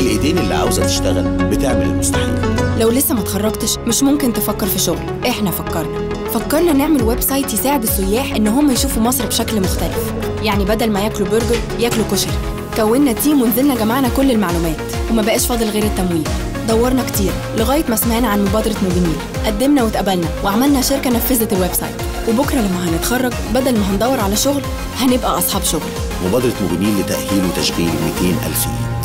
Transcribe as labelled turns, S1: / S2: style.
S1: الإيدين اللي عاوزة تشتغل بتعمل المستحيل
S2: لو لسه ما اتخرجتش مش ممكن تفكر في شغل احنا فكرنا فكرنا نعمل ويب سايت يساعد السياح ان هم يشوفوا مصر بشكل مختلف يعني بدل ما ياكلوا برجر ياكلوا كشري كونا تيم ونزلنا جمعنا كل المعلومات وما بقاش فاضل غير التمويل دورنا كتير لغايه ما سمعنا عن مبادره موبينيل قدمنا واتقبلنا وعملنا شركه نفذت الويب سايت وبكره لما هنتخرج بدل ما هندور على شغل هنبقى اصحاب شغل
S1: مبادرة موبينيل لتأهيل وتشغيل 200 ألف إيد